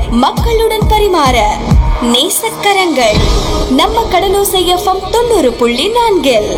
மக்களுடன் பரிமாற நேசக்கரங்கள் நம்ம கடலோசை எஃப்எம் தொண்ணூறு புள்ளி நான்கில்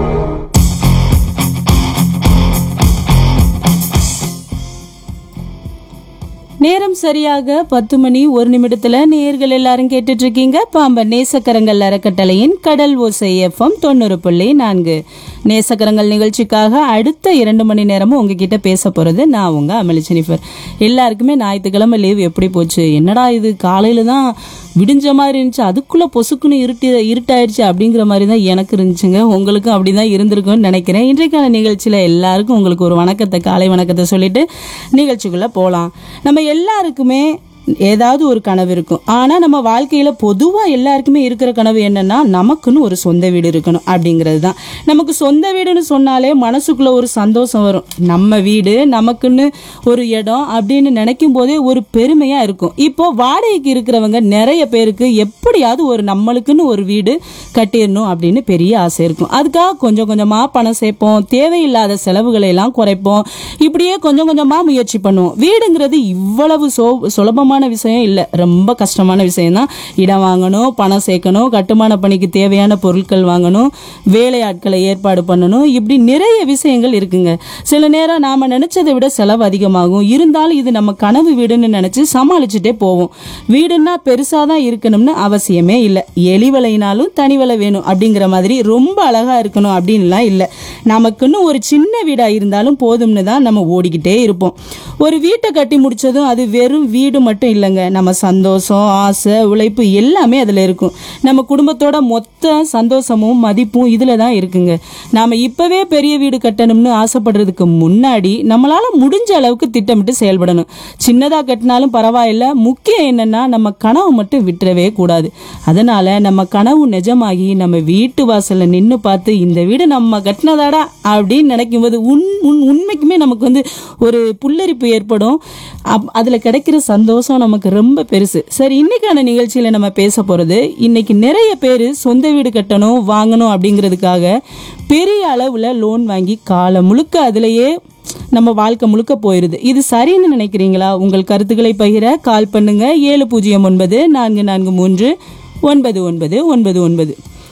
நேரம் சரியாக பத்து மணி ஒரு நிமிடத்துல நேர்கள் எல்லாரும் கேட்டுட்டு இருக்கீங்க பாம்பன் நேசக்கரங்கள் அறக்கட்டளையின் கடல் ஓசை எஃப்எம் தொண்ணூறு புள்ளி நான்கு நேசக்கரங்கள் நிகழ்ச்சிக்காக அடுத்த இரண்டு மணி நேரமும் உங்ககிட்ட பேச போறது நான் உங்க அமளி ஜெனிஃபர் எல்லாருக்குமே ஞாயிற்றுக்கிழமை லீவ் எப்படி போச்சு என்னடா இது காலையில தான் விடிஞ்ச மாதிரி இருந்துச்சு அதுக்குள்ள பொசுக்குன்னு இருட்டி இருட்டாயிருச்சு அப்படிங்கிற மாதிரி தான் எனக்கு இருந்துச்சுங்க உங்களுக்கும் அப்படிதான் இருந்திருக்கும்னு நினைக்கிறேன் இன்றைக்கான நிகழ்ச்சியில எல்லாருக்கும் உங்களுக்கு ஒரு வணக்கத்தை காலை வணக்கத்தை சொல்லிட்டு நிகழ்ச்சிக்குள்ள போகலாம் நம்ம எல்லாருக்குமே ஏதாவது ஒரு கனவு இருக்கும் ஆனா நம்ம வாழ்க்கையில பொதுவா எல்லாருக்குமே இருக்கிற கனவு என்னன்னா நமக்குன்னு ஒரு சொந்த வீடு இருக்கணும் அப்படிங்கிறது தான் நமக்கு சொந்த வீடுன்னு சொன்னாலே மனசுக்குள்ள ஒரு சந்தோஷம் வரும் நம்ம வீடு நமக்குன்னு ஒரு இடம் அப்படின்னு நினைக்கும் போதே ஒரு பெருமையா இருக்கும் இப்போ வாடகைக்கு இருக்கிறவங்க நிறைய பேருக்கு எப்படியாவது ஒரு நம்மளுக்குன்னு ஒரு வீடு கட்டிடணும் அப்படின்னு பெரிய ஆசை இருக்கும் அதுக்காக கொஞ்சம் கொஞ்சமா பணம் சேர்ப்போம் தேவையில்லாத செலவுகளை எல்லாம் குறைப்போம் இப்படியே கொஞ்சம் கொஞ்சமா முயற்சி பண்ணுவோம் வீடுங்கிறது இவ்வளவு சோ சுலபமான விஷயம் இல்லை ரொம்ப கஷ்டமான விஷயம் தான் இடம் வாங்கணும் பணம் சேர்க்கணும் கட்டுமான பணிக்கு தேவையான பொருட்கள் வாங்கணும் வேலையாட்களை ஏற்பாடு பண்ணணும் இப்படி நிறைய விஷயங்கள் இருக்குங்க சில நேரம் நாம நினைச்சதை விட செலவு அதிகமாகும் இருந்தாலும் இது நம்ம கனவு வீடுன்னு நினைச்சு சமாளிச்சுட்டே போவோம் வீடுன்னா பெருசா தான் இருக்கணும்னு அவசியமே இல்லை எலி வலையினாலும் தனி வலை வேணும் அப்படிங்கிற மாதிரி ரொம்ப அழகா இருக்கணும் அப்படின்லாம் இல்லை நமக்குன்னு ஒரு சின்ன வீடா இருந்தாலும் போதும்னு தான் நம்ம ஓடிக்கிட்டே இருப்போம் ஒரு வீட்டை கட்டி முடிச்சதும் அது வெறும் வீடு மட்டும் இல்லைங்க நம்ம சந்தோஷம் ஆசை உழைப்பு எல்லாமே அதில் இருக்கும் நம்ம குடும்பத்தோட மொத்த சந்தோஷமும் மதிப்பும் இதில் தான் இருக்குங்க நாம இப்பவே பெரிய வீடு கட்டணும்னு ஆசைப்படுறதுக்கு முன்னாடி நம்மளால முடிஞ்ச அளவுக்கு திட்டமிட்டு செயல்படணும் சின்னதா கட்டினாலும் பரவாயில்ல முக்கியம் என்னன்னா நம்ம கனவு மட்டும் விட்டுறவே கூடாது அதனால நம்ம கனவு நிஜமாகி நம்ம வீட்டு வாசல்ல நின்று பார்த்து இந்த வீடு நம்ம கட்டினதாடா அப்படின்னு நினைக்கும் போது உண் உண் உண்மைக்குமே நமக்கு வந்து ஒரு புல்லரிப்பு ஏற்படும் அப்- அதுல கிடைக்கிற சந்தோஷம் நமக்கு ரொம்ப பெருசு சரி இன்னைக்கான நிகழ்ச்சியில நம்ம பேச போறது இன்னைக்கு நிறைய பேர் சொந்த வீடு கட்டணும் வாங்கணும் அப்படிங்கிறதுக்காக பெரிய அளவுல லோன் வாங்கி காலம் முழுக்க அதுலயே நம்ம வாழ்க்கை முழுக்க போயிருது இது சரின்னு நினைக்கிறீங்களா உங்கள் கருத்துக்களை பகிர கால் பண்ணுங்க ஏழு பூஜ்ஜியம் ஒன்பது நான்கு நான்கு மூன்று ஒன்பது ஒன்பது ஒன்பது ஒன்பது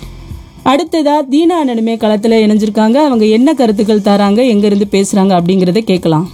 அடுத்ததா தீனா அண்ணனுமே களத்துல இணைஞ்சிருக்காங்க அவங்க என்ன கருத்துக்கள் தராங்க எங்க இருந்து பேசுறாங்க அப்படிங்கறத கேட்கலாம்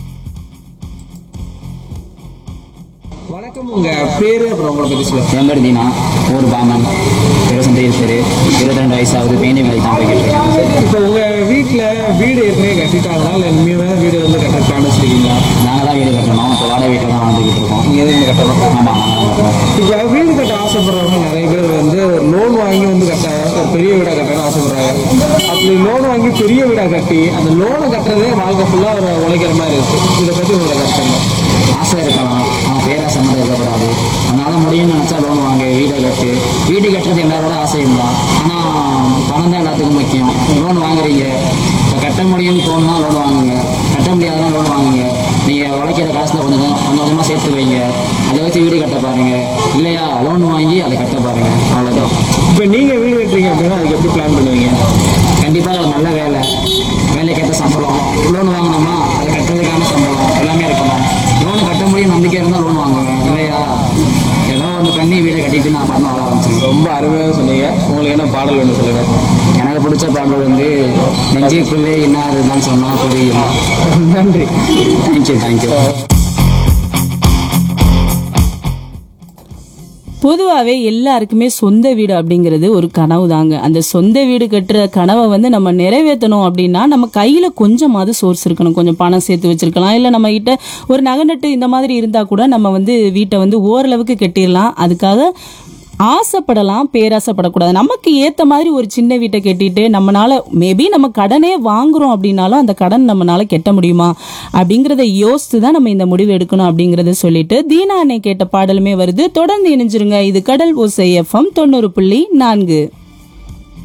வணக்கம் உங்க பேரு அப்புறம் உங்களை பத்தி சொல்லுங்க என் பேர் தீனா ஊர் பாமன் இருபத்தஞ்சு பேர் இருபத்தி ரெண்டு வயசாகுது பெயிண்டிங் வேலைக்கு தான் போய்கிட்டு இருக்கேன் இப்போ உங்க வீட்ல வீடு ஏற்கனவே கட்டிட்டாங்களா இல்ல இனிமே தான் வீடு வந்து கட்ட பிளான் வச்சிருக்கீங்களா நாங்கள் தான் வீடு கட்டணும் இப்போ வாடகை வீட்டில் தான் வாழ்ந்துக்கிட்டு இருக்கோம் நீங்க எதுவும் கட்டணும் ஆமாம் நாங்கள் தான் கட்டணும் இப்போ வீடு கட்ட ஆசைப்படுறவங்க நிறைய பேர் வந்து லோன் வாங்கி வந்து கட்ட ஒரு பெரிய வீடா கட்டணும்னு ஆசைப்படுறாங்க அப்படி லோன் வாங்கி பெரிய வீடா கட்டி அந்த லோனை கட்டுறதே வாழ்க்கை ஃபுல்லா ஒரு உழைக்கிற மாதிரி இருக்கு இதை பத்தி உங்களை கருத்துங்க ஆசை இருக்கலாம் ஆனால் பேராசை மட்டும் இருக்கக்கூடாது அதனால முடியும்னு நினச்சா லோன் வாங்க வீடை கட்டு வீடு கட்டுறது எல்லாரோட ஆசையும் தான் ஆனால் பணம் தான் எல்லாத்துக்கும் முக்கியம் லோன் வாங்குறீங்க இப்போ கட்ட முடியும்னு தோணுனா லோன் வாங்குங்க கட்ட முடியாதனா லோன் வாங்குங்க நீங்கள் உழைக்கிற காசில் கொஞ்சம் கொஞ்சம் கொஞ்சம் கொஞ்சமாக சேர்த்து வைங்க அதை வச்சு வீடு கட்ட பாருங்க இல்லையா லோன் வாங்கி அதை கட்ட பாருங்க அவ்வளோதான் இப்போ நீங்க வீடு கட்டுறீங்க அப்படின்னா அதுக்கு எப்படி பிளான் பண்ணுவீங்க கண்டிப்பாக அது நல்ல வேலை வேலைக்கேற்ற சம்பளம் லோன் வாங்கினோம்னா அதை கட்டுறதுக்கான சம்பளம் எல்லாமே இருக்கணும் லோன் கட்ட முடியும் நம்பிக்கை இருந்தால் லோன் வாங்குவேன் இல்லையா ஏதோ ஒன்று பண்ணி வீடை கட்டிட்டு நான் பண்ண வர ஆரம்பிச்சேன் ரொம்ப அருமையாக சொன்னீங்க உங்களுக்கு என்ன பாடல் வேணும் சொல்லுங்க எனக்கு பிடிச்ச பாடல் வந்து நெஞ்சுக்குள்ளே என்ன அதுதான் சொன்னால் புரியும் நன்றி தேங்க்யூ தேங்க்யூ பொதுவாகவே எல்லாருக்குமே சொந்த வீடு அப்படிங்கிறது ஒரு கனவு தாங்க அந்த சொந்த வீடு கட்டுற கனவை வந்து நம்ம நிறைவேற்றணும் அப்படின்னா நம்ம கையில் கொஞ்சமாவது சோர்ஸ் இருக்கணும் கொஞ்சம் பணம் சேர்த்து வச்சிருக்கலாம் இல்லை நம்ம கிட்ட ஒரு நகை நட்டு இந்த மாதிரி இருந்தால் கூட நம்ம வந்து வீட்டை வந்து ஓரளவுக்கு கட்டிடலாம் அதுக்காக ஆசைப்படலாம் பேராசைப்படக்கூடாது நமக்கு ஏற்ற மாதிரி ஒரு சின்ன வீட்டை கட்டிட்டு நம்மனால மேபி நம்ம கடனே வாங்குறோம் அப்படின்னாலும் அந்த கடன் நம்மனால கெட்ட முடியுமா அப்படிங்கிறத யோசித்து தான் நம்ம இந்த முடிவு எடுக்கணும் அப்படிங்கிறத சொல்லிட்டு தீனா அன்னை கேட்ட பாடலுமே வருது தொடர்ந்து இணைஞ்சிருங்க இது கடல் ஓசை எஃப்எம் தொண்ணூறு புள்ளி நான்கு